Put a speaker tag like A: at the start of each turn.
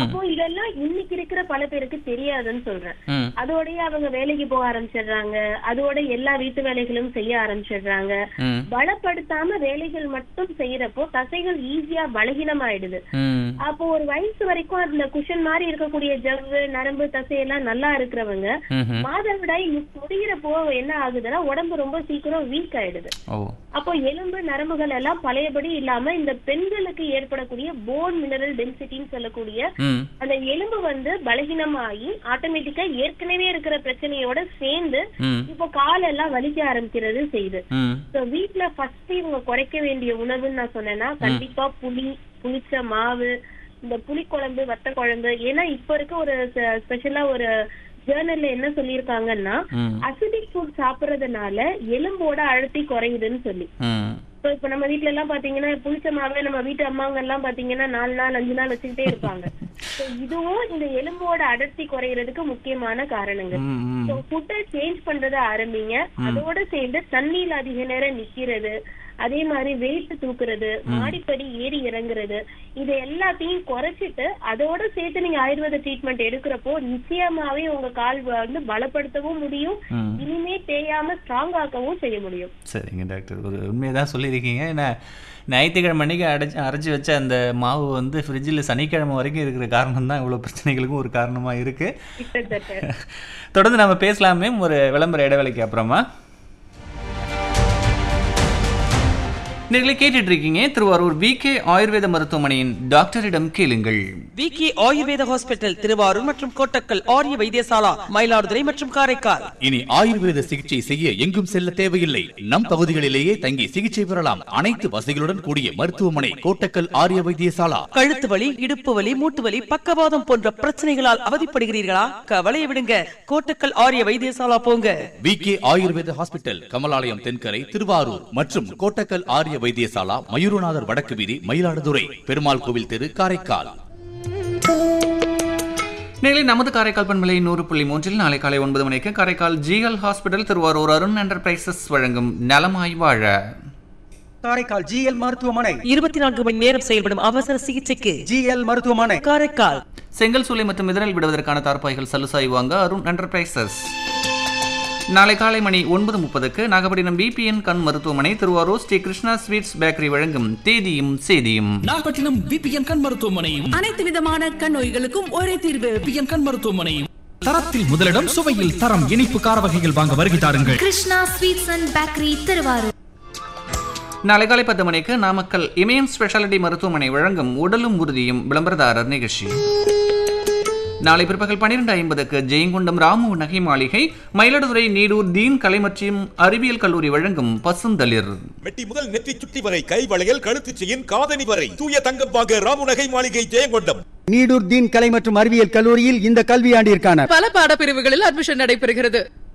A: அப்போ இதெல்லாம் இன்னைக்கு இருக்கிற பல பேருக்கு தெரியாதுன்னு சொல்றேன்
B: ம்
A: அதோடய அவங்க வேலைக்கு போக ஆரம்பிச்சிடுறாங்க அதோட எல்லா வீட்டு வேலைகளும் செய்ய ஆரம்பிச்சிடுறாங்க
B: ம்
A: பலப்படுத்தாம வேலைகள் மட்டும் செய்யறப்போ தசைகள் ஈஸியா பலகீனமாயிடுது
B: ம்
A: அப்போ ஒரு வயசு வரைக்கும் அந்த குஷன் மாதிரி இருக்கக்கூடிய ஜவ்வு நரம்பு தசையெல்லாம் நல்லா இருக்கிறவங்க
B: ம்ஹும்.
A: மாதவிடாய் மு- முடியிறப்போ என்ன ஆகுதுன்னா உடம்பு ரொம்ப சீக்கிரம் வீக் ஆயிடுது
B: ஓ
A: அப்போ எலும்பு நரம்புகள் எல்லாம் பழையபடி இல்லாம இந்த பெண்களுக்கு ஏற்படக்கூடிய போன் மினரல் டென்சிட்டின்னு சொல்லக்கூடிய
B: ம்
A: அந்த எலும்பு வந்து பலகீனமாகி ஆட்டோமேட்டிக்கா ஏற்கனவே இருக்கிற பிரச்சனையோட சேர்ந்து
B: ம்
A: இப்போ காலெல்லாம் வலிக்க ஆரம்பிக்கிறது செய்யுது
B: ம்
A: So, வீட்ல ஃபர்ஸ்ட் இவங்க குறைக்க வேண்டிய உணவுன்னு நான் சொன்னேன்னா கண்டிப்பா புளி புளிச்ச மாவு இந்த புளிக்குழம்பு வத்த குழம்பு ஏன்னா இப்ப இருக்க ஒரு ஸ்பெஷலா ஒரு ஜேர்னல்ல என்ன சொல்லியிருக்காங்கன்னா
B: ம்
A: அசிடிக் ஃபுட் சாப்பிடுறதுனால எலும்போட அழுத்தி குறையுதுன்னு சொல்லி
B: ம்
A: இப்போ இப்ப நம்ம வீட்ல எல்லாம் பாத்தீங்கன்னா புளிச்ச மாவே நம்ம வீட்டு அம்மாங்க எல்லாம் பாத்தீங்கன்னா நாலு நாள் அஞ்சு நாள் வச்சுக்கிட்டே இருப்பாங்க So, இதுவும் இந்த எலும்போட அடர்த்தி குறையறதுக்கு முக்கியமான காரணங்கள்
B: ம் ம்
A: ஃபுட்டை சேஞ்ச் பண்றத ஆரம்பிங்க அதோட சேர்ந்து தண்ணியில அதிக நேரம் நிக்கிறது அதே மாதிரி வெயிட் தூக்குறது மாடிப்படி ஏறி இறங்குறது இது எல்லாத்தையும் குறைச்சிட்டு அதோட சேர்த்து நீங்க ஆயுர்வேத ட்ரீட்மெண்ட் எடுக்கிறப்போ நிச்சயமாவே உங்க கால் வந்து பலப்படுத்தவும் முடியும்
B: ம்.
A: இனிமே தேயாம ஸ்ட்ராங் ஆக்கவும் செய்ய முடியும்
B: சரிங்க டாக்டர் ஒரு உண்மையை தான் சொல்லியிருக்கீங்க ஏன்னா ஞாயிற்றுக்கிழமை அன்னைக்கு அடைச்சி அரைச்சி வச்ச அந்த மாவு வந்து ஃப்ரிட்ஜில் சனிக்கிழமை வரைக்கும் இருக்கிற காரணம் தான் இவ்வளோ பிரச்சனைகளுக்கும் ஒரு காரணமாக இருக்குது
A: கிட்டத்தட்ட
B: தொடர்ந்து நம்ம பேசலாமே ஒரு விளம்பர இடைவேளைக்கு அப்புறமா நீங்களே கேட்டுட்டு இருக்கீங்க திருவாரூர் விகே ஆயுர்வேத மருத்துவமனையின் டாக்டரிடம் கேளுங்கள்
C: விக்கி ஆயுர்வேத ஹாஸ்பிட்டல் திருவாரூர் மற்றும் கோட்டக்கல் ஆரிய வைத்தியசாலா மயிலாடுதுறை மற்றும் காரைக்கால்
D: இனி ஆயுர்வேத சிகிச்சை செய்ய எங்கும் செல்ல தேவையில்லை நம் பகுதிகளிலேயே தங்கி சிகிச்சை பெறலாம் அனைத்து வசதிகளுடன் கூடிய மருத்துவமனை கோட்டக்கல் ஆரிய வைத்தியசாலா
C: கழுத்து வலி இடுப்பு வலி மூட்டு வலி பக்கவாதம் போன்ற பிரச்சனைகளால் அவதிப்படுகிறீர்களா கவலையை விடுங்க கோட்டக்கல் ஆரிய வைத்தியசாலா போங்க
D: V K Ayurveda hospital Kamalalayam Thenkarai Thiruvarur மற்றும் கோட்டக்கல் ஆரிய வைத்தியசாலா மயூரநாதர் வடக்கு வீதி மயிலாடுதுறை பெருமாள் கோவில் தெரு காரைக்கால்
B: நீங்களே நமது காரைக்கால் பண்பலை நூறு புள்ளி மூன்றில் நாளை காலை ஒன்பது மணிக்கு Karaikal GL hospital Thiruvarur Arun enterprises வழங்கும் நலமாய் வாழ
E: காரைக்கால் ஜிஎல் மருத்துவமனை
C: இருபத்தி நான்கு மணி நேரம் செயல்படும் அவசர சிகிச்சைக்கு
E: ஜிஎல் மருத்துவமனை
C: காரைக்கால்
B: செங்கல் சூளை மற்றும் மிதரல் விடுவதற்கான தார்ப்பாய்கள் சலுசாய் வாங்க அருண் என்டர்பிரைசஸ் நாளை காலை மணி ஒன்பது முப்பதுக்கு நாகப்பட்டினம் பிபிஎன் கண் மருத்துவமனை திருவாரூர் ஸ்ரீ கிருஷ்ணா ஸ்வீட்ஸ் பேக்கரி வழங்கும் தேதியும் சேதியும்
F: நாகப்பட்டினம் பிபிஎன் கண் மருத்துவமனையும்
G: அனைத்து விதமான கண் நோய்களுக்கும் ஒரே தீர்வு
F: பிபிஎன் கண் மருத்துவமனையும் தரத்தில் முதலிடம் சுவையில் தரம் இனிப்பு கார வகைகள் வாங்க வருகை தாருங்கள்
H: Krishna sweets and bakery Thiruvarur
B: நாளை காலை பத்து மணிக்கு நாமக்கல் இமயம் ஸ்பெஷாலிட்டி மருத்துவமனை வழங்கும் உடலும் உறுதியும் விளம்பரதாரர் நிகழ்ச்சி நாளை பிற்பகல் பன்னிரண்டு ஐம்பதுக்கு ஜெயங்கொண்டம் ராமு நகை மாளிகை மயிலாடுதுறை நீடூர் தீன் கலை மற்றும் அறிவியல் கல்லூரி வழங்கும் பசுந்தளிர்
I: மெட்டி முதல் நெற்றி சுட்டி வரை கை வளையல் கழுத்து செயின் காதணி வரை தூய தங்கம் வாங்க ராமுநகை மாளிகை ஜெயங்கொண்டம்
E: நீடூர் தீன் கலை மற்றும் அறிவியல் கல்லூரியில் இந்த கல்வியாண்டிற்கான
G: பல பாடப்பிரிவுகளில் அட்மிஷன் நடைபெறுகிறது